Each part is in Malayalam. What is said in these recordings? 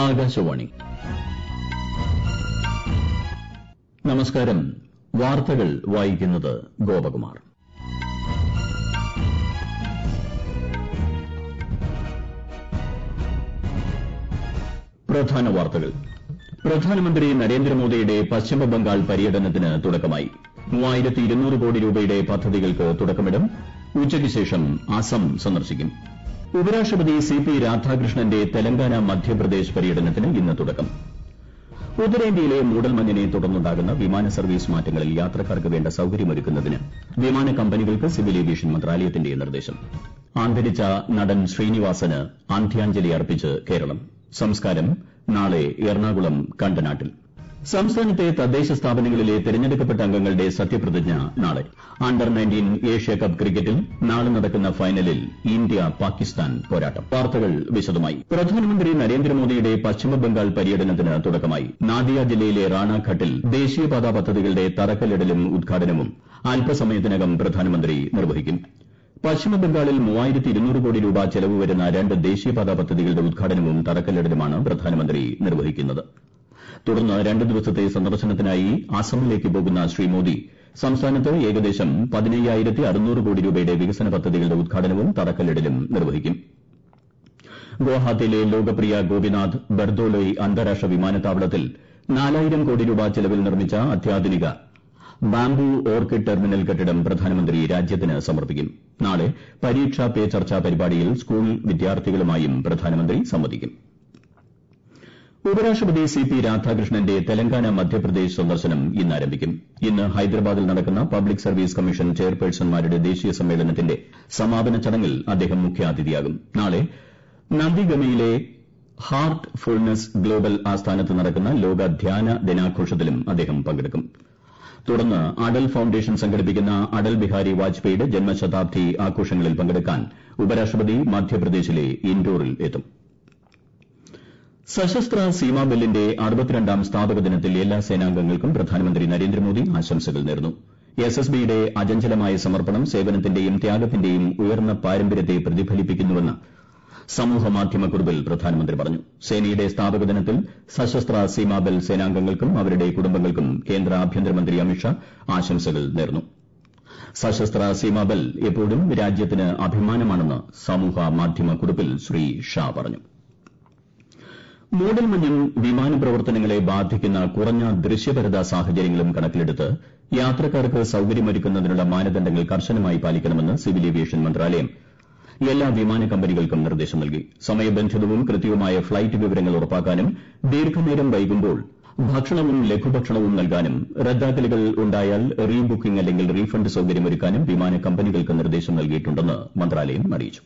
ആകാശവാണി നമസ്കാരം വാർത്തകൾ വായിക്കുന്നത് ഗോപകുമാർ പ്രധാന വാർത്തകൾ പ്രധാനമന്ത്രി നരേന്ദ്രമോദിയുടെ പശ്ചിമബംഗാൾ പര്യടനത്തിന് തുടക്കമായി മൂവായിരത്തി ഇരുന്നൂറ് കോടി രൂപയുടെ പദ്ധതികൾക്ക് തുടക്കമിടും ഉച്ചയ്ക്ക് ശേഷം അസം സന്ദർശിക്കും ഉപരാഷ്ട്രപതി സി പി രാധാകൃഷ്ണന്റെ തെലങ്കാന മധ്യപ്രദേശ് പര്യടനത്തിന് ഇന്ന് തുടക്കം ഉത്തരേന്ത്യയിലെ മൂടൽമഞ്ഞിനെ തുടർന്നുണ്ടാകുന്ന വിമാന സർവീസ് മാറ്റങ്ങളിൽ യാത്രക്കാർക്ക് വേണ്ട സൌകര്യമൊരുക്കുന്നതിന് വിമാന കമ്പനികൾക്ക് സിവിൽ ഏവിയേഷൻ മന്ത്രാലയത്തിന്റെ നിർദ്ദേശം അന്തരിച്ച നടൻ ശ്രീനിവാസന് അന്ത്യാഞ്ജലി അർപ്പിച്ച് കേരളം സംസ്കാരം നാളെ എറണാകുളം കണ്ടനാട്ടിൽ സംസ്ഥാനത്തെ തദ്ദേശ സ്ഥാപനങ്ങളിലെ തെരഞ്ഞെടുക്കപ്പെട്ട അംഗങ്ങളുടെ സത്യപ്രതിജ്ഞ നാളെ അണ്ടർ ഏഷ്യ കപ്പ് ക്രിക്കറ്റിൽ നാളെ നടക്കുന്ന ഫൈനലിൽ ഇന്ത്യ പാകിസ്ഥാൻ പോരാട്ടം വാർത്തകൾ വിശദമായി പ്രധാനമന്ത്രി നരേന്ദ്രമോദിയുടെ പശ്ചിമബംഗാൾ പര്യടനത്തിന് തുടക്കമായി നാദിയ ജില്ലയിലെ റാണാഘട്ടിൽ ദേശീയപാതാ പദ്ധതികളുടെ തറക്കല്ലിടലും ഉദ്ഘാടനവും അല്പസമയത്തിനകം പ്രധാനമന്ത്രി നിർവഹിക്കും പശ്ചിമബംഗാളിൽ മൂവായിരത്തി ഇരുന്നൂറ് കോടി രൂപ ചെലവ് വരുന്ന രണ്ട് ദേശീയപാതാ പദ്ധതികളുടെ ഉദ്ഘാടനവും തറക്കല്ലിടലുമാണ് പ്രധാനമന്ത്രി നിർവഹിക്കുന്നത് തുടർന്ന് രണ്ട് ദിവസത്തെ സന്ദർശനത്തിനായി അസമിലേക്ക് പോകുന്ന ശ്രീ മോദി സംസ്ഥാനത്ത് ഏകദേശം പതിനയ്യായിരത്തി അറുന്നൂറ് കോടി രൂപയുടെ വികസന പദ്ധതികളുടെ ഉദ്ഘാടനവും തറക്കല്ലിടലും നിർവഹിക്കും ഗുവാഹത്തിയിലെ ലോകപ്രിയ ഗോപിനാഥ് ബർദോലോയ് അന്താരാഷ്ട്ര വിമാനത്താവളത്തിൽ നാലായിരം കോടി രൂപ ചെലവിൽ നിർമ്മിച്ച അത്യാധുനിക ബാംബു ഓർക്കിഡ് ടെർമിനൽ കെട്ടിടം പ്രധാനമന്ത്രി രാജ്യത്തിന് സമർപ്പിക്കും നാളെ പരീക്ഷാ പേ ചർച്ച പരിപാടിയിൽ സ്കൂൾ വിദ്യാർത്ഥികളുമായും പ്രധാനമന്ത്രി സംവദിക്കും ഉപരാഷ്ട്രപതി സി പി രാധാകൃഷ്ണന്റെ തെലങ്കാന മധ്യപ്രദേശ് സന്ദർശനം ഇന്ന് ആരംഭിക്കും ഇന്ന് ഹൈദരാബാദിൽ നടക്കുന്ന പബ്ലിക് സർവീസ് കമ്മീഷൻ ചെയർപേഴ്സൺമാരുടെ ദേശീയ സമ്മേളനത്തിന്റെ സമാപന ചടങ്ങിൽ അദ്ദേഹം മുഖ്യാതിഥിയാകും നാളെ നന്ദിഗമയിലെ ഹാർട്ട് ഫുൾനെസ് ഗ്ലോബൽ ആസ്ഥാനത്ത് നടക്കുന്ന ലോക ധ്യാന ദിനാഘോഷത്തിലും അദ്ദേഹം പങ്കെടുക്കും തുടർന്ന് അടൽ ഫൌണ്ടേഷൻ സംഘടിപ്പിക്കുന്ന അടൽ ബിഹാരി വാജ്പേയിയുടെ ജന്മശതാബ്ദി ആഘോഷങ്ങളിൽ പങ്കെടുക്കാൻ ഉപരാഷ്ട്രപതി മധ്യപ്രദേശിലെ ഇൻഡോറിൽ എത്തും സശസ്ത്ര സീമാ ബെല്ലിന്റെ അറുപത്തിരണ്ടാം സ്ഥാപക ദിനത്തിൽ എല്ലാ സേനാംഗങ്ങൾക്കും പ്രധാനമന്ത്രി നരേന്ദ്രമോദി ആശംസകൾ നേർന്നു എസ് എസ് ബിയുടെ അചഞ്ചലമായ സമർപ്പണം സേവനത്തിന്റെയും ത്യാഗത്തിന്റെയും ഉയർന്ന പാരമ്പര്യത്തെ പ്രതിഫലിപ്പിക്കുന്നുവെന്ന് സമൂഹമാധ്യമക്കുറിപ്പിൽ പ്രധാനമന്ത്രി പറഞ്ഞു സേനയുടെ സ്ഥാപക ദിനത്തിൽ സശസ്ത്ര സീമാ ബെൽ സേനാംഗങ്ങൾക്കും അവരുടെ കുടുംബങ്ങൾക്കും കേന്ദ്ര ആഭ്യന്തരമന്ത്രി അമിത്ഷാ ആശംസകൾ നേർന്നു സശസ്ത്ര സീമാ ബെൽ എപ്പോഴും രാജ്യത്തിന് അഭിമാനമാണെന്ന് സമൂഹമാധ്യമക്കുറിപ്പിൽ ശ്രീ ഷാ പറഞ്ഞു മൂടൽമഞ്ഞും വിമാന പ്രവർത്തനങ്ങളെ ബാധിക്കുന്ന കുറഞ്ഞ ദൃശ്യപരതാ സാഹചര്യങ്ങളും കണക്കിലെടുത്ത് യാത്രക്കാർക്ക് സൌകര്യമൊരുക്കുന്നതിനുള്ള മാനദണ്ഡങ്ങൾ കർശനമായി പാലിക്കണമെന്ന് സിവിൽ ഏവിയേഷൻ മന്ത്രാലയം എല്ലാ വിമാന കമ്പനികൾക്കും നിർദ്ദേശം നൽകി സമയബന്ധിതവും കൃത്യവുമായ ഫ്ളൈറ്റ് വിവരങ്ങൾ ഉറപ്പാക്കാനും ദീർഘനേരം വൈകുമ്പോൾ ഭക്ഷണവും ലഘുഭക്ഷണവും നൽകാനും റദ്ദാക്കലുകൾ ഉണ്ടായാൽ റീ ബുക്കിംഗ് അല്ലെങ്കിൽ റീഫണ്ട് സൌകര്യമൊരുക്കാനും വിമാന കമ്പനികൾക്ക് നിർദ്ദേശം നൽകിയിട്ടുണ്ടെന്ന് മന്ത്രാലയം അറിയിച്ചു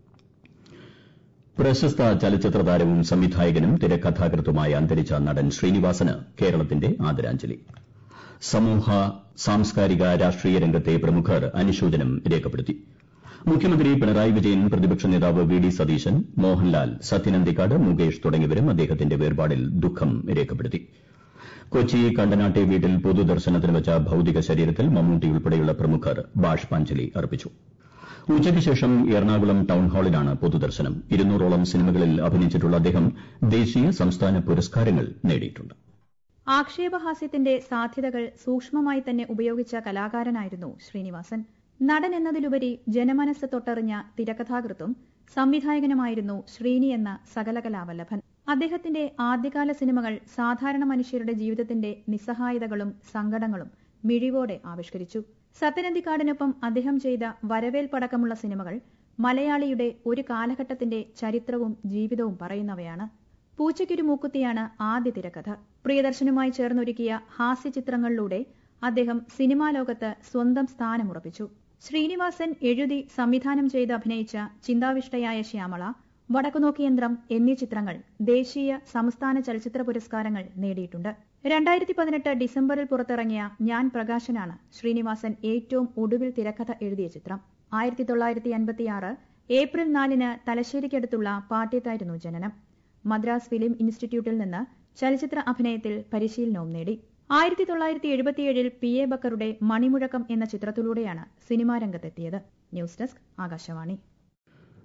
പ്രശസ്ത ചലച്ചിത്ര താരവും സംവിധായകനും തിരക്കഥാകൃത്തുമായ അന്തരിച്ച നടൻ ശ്രീനിവാസന് കേരളത്തിന്റെ ആദരാഞ്ജലി സമൂഹ സാംസ്കാരിക രാഷ്ട്രീയ രംഗത്തെ പ്രമുഖർ അനുശോചനം രേഖപ്പെടുത്തി മുഖ്യമന്ത്രി പിണറായി വിജയൻ പ്രതിപക്ഷ നേതാവ് വി ഡി സതീശൻ മോഹൻലാൽ സത്യൻ അന്തിക്കാട് മുകേഷ് തുടങ്ങിയവരും അദ്ദേഹത്തിന്റെ വേർപാടിൽ ദുഃഖം രേഖപ്പെടുത്തി കൊച്ചി കണ്ടനാട്ടെ വീട്ടിൽ പൊതുദർശനത്തിന് വച്ച ഭൌതിക ശരീരത്തിൽ മമ്മൂട്ടി ഉൾപ്പെടെയുള്ള പ്രമുഖർ ബാഷ്പാഞ്ജലി അർപ്പിച്ചു ഉച്ചയ്ക്ക് ശേഷം എറണാകുളം ടൌൺഹാളിലാണ് പൊതുദർശനം ഇരുന്നൂറോളം സിനിമകളിൽ അഭിനയിച്ചിട്ടുള്ള അദ്ദേഹം ദേശീയ സംസ്ഥാന പുരസ്കാരങ്ങൾ നേടിയിട്ടുണ്ട് ആക്ഷേപഹാസ്യത്തിന്റെ സാധ്യതകൾ സൂക്ഷ്മമായി തന്നെ ഉപയോഗിച്ച കലാകാരനായിരുന്നു ശ്രീനിവാസൻ നടൻ എന്നതിലുപരി ജനമനസ് തൊട്ടറിഞ്ഞ തിരക്കഥാകൃത്തും സംവിധായകനുമായിരുന്നു ശ്രീനി എന്ന സകലകലാവല്ലഭൻ അദ്ദേഹത്തിന്റെ ആദ്യകാല സിനിമകൾ സാധാരണ മനുഷ്യരുടെ ജീവിതത്തിന്റെ നിസ്സഹായതകളും സങ്കടങ്ങളും മിഴിവോടെ ആവിഷ്കരിച്ചു സത്യനന്ദിക്കാടിനൊപ്പം അദ്ദേഹം ചെയ്ത വരവേൽപ്പടക്കമുള്ള സിനിമകൾ മലയാളിയുടെ ഒരു കാലഘട്ടത്തിന്റെ ചരിത്രവും ജീവിതവും പറയുന്നവയാണ് പൂച്ചയ്ക്കൊരു മൂക്കുത്തിയാണ് ആദ്യ തിരക്കഥ പ്രിയദർശനുമായി ചേർന്നൊരുക്കിയ ഹാസ്യചിത്രങ്ങളിലൂടെ അദ്ദേഹം സിനിമാ ലോകത്ത് സ്വന്തം സ്ഥാനമുറപ്പിച്ചു ശ്രീനിവാസൻ എഴുതി സംവിധാനം ചെയ്ത് അഭിനയിച്ച ചിന്താവിഷ്ടയായ ശ്യാമള വടക്കുനോക്കിയന്ത്രം എന്നീ ചിത്രങ്ങൾ ദേശീയ സംസ്ഥാന ചലച്ചിത്ര പുരസ്കാരങ്ങൾ നേടിയിട്ടുണ്ട് രണ്ടായിരത്തി പതിനെട്ട് ഡിസംബറിൽ പുറത്തിറങ്ങിയ ഞാൻ പ്രകാശനാണ് ശ്രീനിവാസൻ ഏറ്റവും ഒടുവിൽ തിരക്കഥ എഴുതിയ ചിത്രം ആയിരത്തി തൊള്ളായിരത്തി അൻപത്തിയാറ് ഏപ്രിൽ നാലിന് തലശ്ശേരിക്കടുത്തുള്ള പാട്യത്തായിരുന്നു ജനനം മദ്രാസ് ഫിലിം ഇൻസ്റ്റിറ്റ്യൂട്ടിൽ നിന്ന് ചലച്ചിത്ര അഭിനയത്തിൽ പരിശീലനവും നേടി ആയിരത്തി തൊള്ളായിരത്തി എഴുപത്തിയേഴിൽ പി എ ബക്കറുടെ മണിമുഴക്കം എന്ന ചിത്രത്തിലൂടെയാണ് സിനിമാ രംഗത്തെത്തിയത് ന്യൂസ് ഡെസ്ക് ആകാശവാണി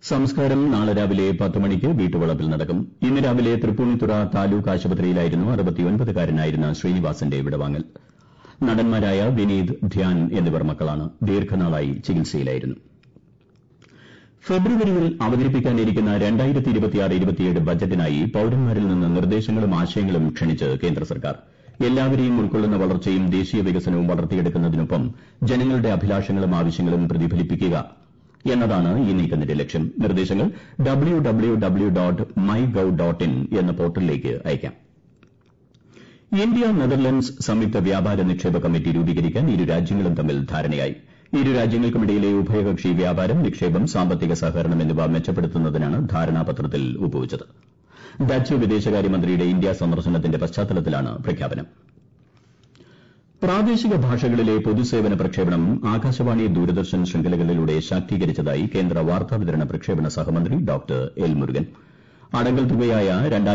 സംസ്കാരം നാളെ രാവിലെ പത്ത് മണിക്ക് വീട്ടുവളപ്പിൽ നടക്കും ഇന്ന് രാവിലെ തൃപ്പൂണിത്തുറ താലൂക്ക് ആശുപത്രിയിലായിരുന്നു അറുപത്തിയൊൻപതുകാരനായിരുന്ന ശ്രീനിവാസന്റെ വിടവാങ്ങൽ നടന്മാരായ വിനീത് ധ്യാൻ എന്നിവർ മക്കളാണ് ദീർഘനാളായി ചികിത്സയിലായിരുന്നു ഫെബ്രുവരിയിൽ അവതരിപ്പിക്കാനിരിക്കുന്ന ബജറ്റിനായി പൌരന്മാരിൽ നിന്ന് നിർദ്ദേശങ്ങളും ആശയങ്ങളും ക്ഷണിച്ച് കേന്ദ്ര സർക്കാർ എല്ലാവരെയും ഉൾക്കൊള്ളുന്ന വളർച്ചയും ദേശീയ വികസനവും വളർത്തിയെടുക്കുന്നതിനൊപ്പം ജനങ്ങളുടെ അഭിലാഷങ്ങളും ആവശ്യങ്ങളും പ്രതിഫലിപ്പിക്കുക എന്നതാണ് ഈ നീക്കത്തിന്റെ ലക്ഷ്യം നിർദ്ദേശങ്ങൾ W W W dot my gov dot in എന്ന പോർട്ടലിലേക്ക് അയയ്ക്കാം ഇന്ത്യ നെതർലൻഡ്സ് സംയുക്ത വ്യാപാര നിക്ഷേപ കമ്മിറ്റി രൂപീകരിക്കാൻ ഇരു രാജ്യങ്ങളും തമ്മിൽ ധാരണയായി ഇരു രാജ്യങ്ങൾക്കുമിടയിലെ ഉഭയകക്ഷി വ്യാപാരം നിക്ഷേപം സാമ്പത്തിക സഹകരണം എന്നിവ മെച്ചപ്പെടുത്തുന്നതിനാണ് ധാരണാപത്രത്തിൽ ഒപ്പുവച്ചത് ഡച്ച് വിദേശകാര്യമന്ത്രിയുടെ ഇന്ത്യ സന്ദർശനത്തിന്റെ പശ്ചാത്തലത്തിലാണ് പ്രഖ്യാപനം പ്രാദേശിക ഭാഷകളിലെ പൊതുസേവന പ്രക്ഷേപണം ആകാശവാണി ദൂരദർശൻ ശൃംഖലകളിലൂടെ ശാക്തീകരിച്ചതായി കേന്ദ്ര വാർത്താവിതരണ പ്രക്ഷേപണ സഹമന്ത്രി ഡോക്ടർ എൽ മുരുകൻ അടങ്കൽ തുകയായ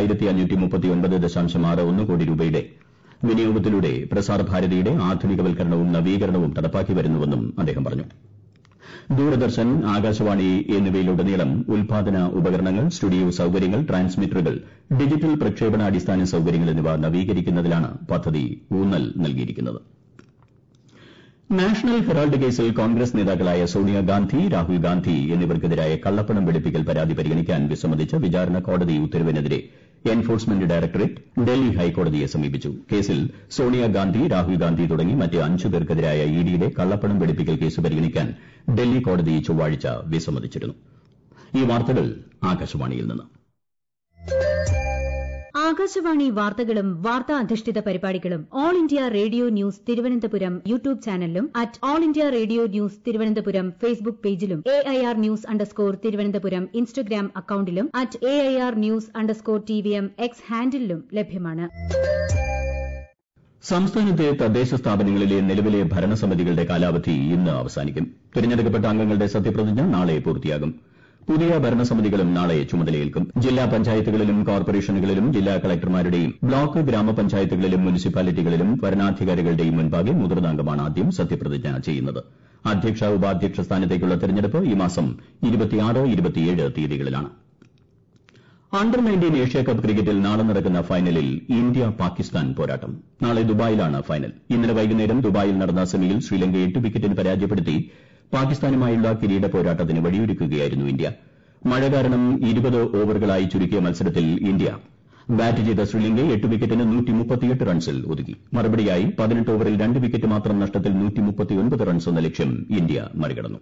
കോടി രൂപയുടെ വിനിയോഗത്തിലൂടെ പ്രസാർ ഭാരതിയുടെ ആധുനികവൽക്കരണവും നവീകരണവും നടപ്പാക്കി വരുന്നുവെന്നും അദ്ദേഹം പറഞ്ഞു ദൂരദർശൻ ആകാശവാണി എന്നിവയിലുടനീളം ഉൽപാദന ഉപകരണങ്ങൾ സ്റ്റുഡിയോ സൌകര്യങ്ങൾ ട്രാൻസ്മിറ്ററുകൾ ഡിജിറ്റൽ പ്രക്ഷേപണ അടിസ്ഥാന സൌകര്യങ്ങൾ എന്നിവ നവീകരിക്കുന്നതിലാണ് പദ്ധതി ഊന്നൽ നൽകിയിരിക്കുന്നത് നാഷണൽ ഹെറാൾഡ് കേസിൽ കോൺഗ്രസ് നേതാക്കളായ സോണിയാഗാന്ധി രാഹുൽ ഗാന്ധി എന്നിവർക്കെതിരായ കള്ളപ്പണം വെളുപ്പിക്കൽ പരാതി പരിഗണിക്കാൻ വിസമ്മതിച്ച വിചാരണ കോടതി ഉത്തരവിനെതിരെ എൻഫോഴ്സ്മെന്റ് ഡയറക്ടറേറ്റ് ഡൽഹി ഹൈക്കോടതിയെ സമീപിച്ചു കേസിൽ സോണിയാഗാന്ധി രാഹുൽ ഗാന്ധി തുടങ്ങി മറ്റ് അഞ്ചു പേർക്കെതിരായ ഇഡിയുടെ കള്ളപ്പണം വെളുപ്പിക്കൽ കേസ് പരിഗണിക്കാൻ ഡൽഹി കോടതി ചൊവ്വാഴ്ച വിസമ്മതിച്ചിരുന്നു ഈ വാർത്തകൾ ആകാശവാണിയിൽ നിന്ന് ആകാശവാണി വാർത്തകളും വാർത്താ അധിഷ്ഠിത പരിപാടികളും all India radio news Thiruvananthapuram YouTube ചാനലിലും at all India radio news Thiruvananthapuram Facebook പേജിലും A I R news underscore Thiruvananthapuram Instagram അക്കൌണ്ടിലും at A I R news underscore T V M X ഹാൻഡിലും ലഭ്യമാണ് സംസ്ഥാനത്തെ തദ്ദേശ സ്ഥാപനങ്ങളിലെ നിലവിലെ ഭരണസമിതികളുടെ കാലാവധി ഇന്ന് അവസാനിക്കും തിരഞ്ഞെടുക്കപ്പെട്ട അംഗങ്ങളുടെ സത്യപ്രതിജ്ഞ നാളെ പൂർത്തിയാകും പുതിയ ഭരണസമിതികളും നാളെ ചുമതലയേൽക്കും ജില്ലാ പഞ്ചായത്തുകളിലും കോർപ്പറേഷനുകളിലും ജില്ലാ കളക്ടർമാരുടെയും ബ്ലോക്ക് ഗ്രാമപഞ്ചായത്തുകളിലും മുനിസിപ്പാലിറ്റികളിലും വരണാധികാരികളുടെയും മുൻപാകെ മുതിർന്ന അംഗമാണ് ആദ്യം സത്യപ്രതിജ്ഞ ചെയ്യുന്നത് അധ്യക്ഷ ഉപാധ്യക്ഷ സ്ഥാനത്തേക്കുള്ള തെരഞ്ഞെടുപ്പ് ഈ മാസം തീയതികളിലാണ് അണ്ടർ നയൻറ്റീൻ ഏഷ്യാകപ്പ് ക്രിക്കറ്റിൽ നാളെ നടക്കുന്ന ഫൈനലിൽ ഇന്ത്യ പാകിസ്ഥാൻ പോരാട്ടം നാളെ ദുബായിലാണ് ഫൈനൽ ഇന്നലെ വൈകുന്നേരം ദുബായിൽ നടന്ന സെമിയിൽ ശ്രീലങ്കയെ എട്ട് വിക്കറ്റിന് പരാജയപ്പെടുത്തി പാകിസ്ഥാനുമായുള്ള കിരീട പോരാട്ടത്തിന് വഴിയൊരുക്കുകയായിരുന്നു ഇന്ത്യ മഴ കാരണം ഇരുപത് ഓവറുകളായി ചുരുക്കിയ മത്സരത്തിൽ ഇന്ത്യ ബാറ്റ് ചെയ്ത ശ്രീലങ്കയെ എട്ട് വിക്കറ്റിന് റൺസിൽ ഒതുക്കി മറുപടിയായി പതിനെട്ട് ഓവറിൽ രണ്ട് വിക്കറ്റ് മാത്രം നഷ്ടത്തിൽ റൺസ് എന്ന ലക്ഷ്യം ഇന്ത്യ മറികടന്നു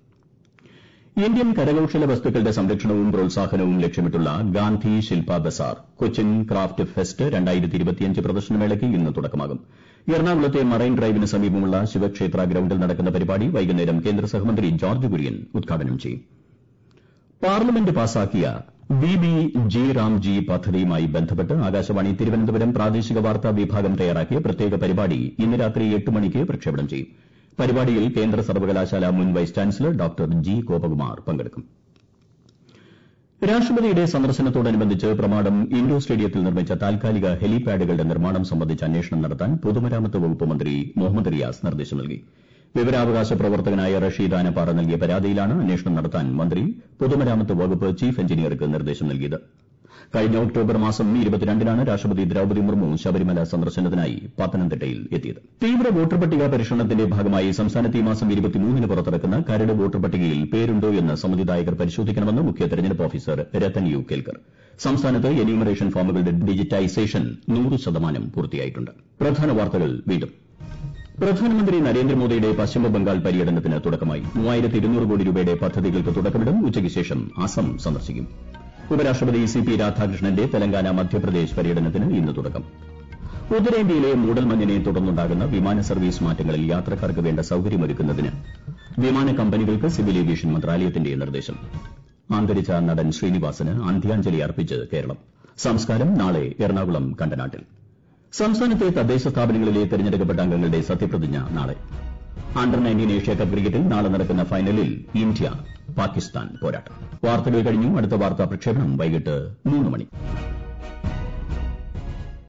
ഇന്ത്യൻ കരകൌശല വസ്തുക്കളുടെ സംരക്ഷണവും പ്രോത്സാഹനവും ലക്ഷ്യമിട്ടുള്ള ഗാന്ധി ശില്പ ബസാർ കൊച്ചിൻ ക്രാഫ്റ്റ് ഫെസ്റ്റ് പ്രദർശനമേളയ്ക്ക് ഇന്ന് തുടക്കമാകും എറണാകുളത്തെ മറൈൻ ഡ്രൈവിന് സമീപമുള്ള ശിവക്ഷേത്ര ഗ്രൌണ്ടിൽ നടക്കുന്ന പരിപാടി വൈകുന്നേരം കേന്ദ്ര സഹമന്ത്രി ജോർജ് കുര്യൻ ഉദ്ഘാടനം ചെയ്യും പാർലമെന്റ് പാസാക്കിയ ബി ബി ജി റാംജി പദ്ധതിയുമായി ബന്ധപ്പെട്ട് ആകാശവാണി തിരുവനന്തപുരം പ്രാദേശിക വാർത്താ വിഭാഗം തയ്യാറാക്കിയ പ്രത്യേക പരിപാടി ഇന്ന് രാത്രി എട്ട് മണിക്ക് പ്രക്ഷേപണം ചെയ്യും പരിപാടിയിൽ കേന്ദ്ര സർവകലാശാല മുൻ vice chancellor doctor G Gopakumar പങ്കെടുക്കും രാഷ്ട്രപതിയുടെ സന്ദർശനത്തോടനുബന്ധിച്ച് പ്രമാടം ഇൻഡോർ സ്റ്റേഡിയത്തിൽ നിർമ്മിച്ച താൽക്കാലിക ഹെലിപാഡുകളുടെ നിർമ്മാണം സംബന്ധിച്ച് അന്വേഷണം നടത്താൻ പൊതുമരാമത്ത് വകുപ്പ് മന്ത്രി മുഹമ്മദ് റിയാസ് നിർദ്ദേശം നൽകി വിവരാവകാശ പ്രവർത്തകനായ റഷീദ് ആനപ്പാറ നൽകിയ പരാതിയിലാണ് അന്വേഷണം നടത്താൻ മന്ത്രി പൊതുമരാമത്ത് വകുപ്പ് ചീഫ് എഞ്ചിനീയർക്ക് നിർദ്ദേശം നൽകിയത് കഴിഞ്ഞ ഒക്ടോബർ മാസം നാണ് രാഷ്ട്രപതി ദ്രൌപദി മുർമു ശബരിമല സന്ദർശനത്തിനായി പത്തനംതിട്ടയിൽ എത്തിയത് തീവ്ര വോട്ടർ പട്ടിക പരിഷ്കരണത്തിന്റെ ഭാഗമായി സംസ്ഥാനത്ത് ഈ മാസം ന് പുറത്തിറക്കുന്ന കരട് വോട്ടർ പട്ടികയിൽ പേരുണ്ടോ എന്ന് സമ്മതിദായകർ പരിശോധിക്കണമെന്ന് മുഖ്യ തെരഞ്ഞെടുപ്പ് ഓഫീസർ രത്തൻ യു കേൽക്കർ സംസ്ഥാനത്ത് എന്യൂമറേഷൻ ഫോമുകളുടെ ഡിജിറ്റൈസേഷൻ നൂറ് ശതമാനം പൂർത്തിയായിട്ടുണ്ട് പ്രധാന വാർത്തകൾ വീണ്ടും പ്രധാനമന്ത്രി നരേന്ദ്രമോദിയുടെ പശ്ചിമബംഗാൾ പര്യടനത്തിന് തുടക്കമായി കോടി രൂപയുടെ പദ്ധതികൾക്ക് തുടക്കമിടും ഉച്ചയ്ക്ക് ശേഷം അസം സന്ദർശിക്കും ഉപരാഷ്ട്രപതി സി പി രാധാകൃഷ്ണന്റെ തെലങ്കാന മധ്യപ്രദേശ് പര്യടനത്തിന് ഇന്ന് തുടക്കം ഉത്തരേന്ത്യയിലെ മൂടൽമഞ്ഞിനെ തുടർന്നുണ്ടാകുന്ന വിമാന സർവീസ് മാറ്റങ്ങളിൽ യാത്രക്കാർക്ക് വേണ്ട സൌകര്യമൊരുക്കുന്നതിന് വിമാന കമ്പനികൾക്ക് സിവിൽ ഏവിയേഷൻ മന്ത്രാലയത്തിന്റെ നിർദ്ദേശം അന്തരിച്ച നടൻ ശ്രീനിവാസന് അന്ത്യാഞ്ജലി അർപ്പിച്ച് കേരളം സംസ്കാരം നാളെ എറണാകുളം കണ്ടനാട്ടിൽ സംസ്ഥാനത്തെ തദ്ദേശ സ്ഥാപനങ്ങളിലെ തെരഞ്ഞെടുക്കപ്പെട്ട അംഗങ്ങളുടെ സത്യപ്രതിജ്ഞ നാളെ അണ്ടർ നയൻറ്റീൻ ഏഷ്യാകപ്പ് ക്രിക്കറ്റിൽ നാളെ നടക്കുന്ന ഫൈനലിൽ ഇന്ത്യ പാകിസ്ഥാൻ പോരാട്ടം വാർത്തകൾ കഴിഞ്ഞു അടുത്ത വാർത്താ പ്രക്ഷേപണം വൈകിട്ട് മൂന്ന് മണി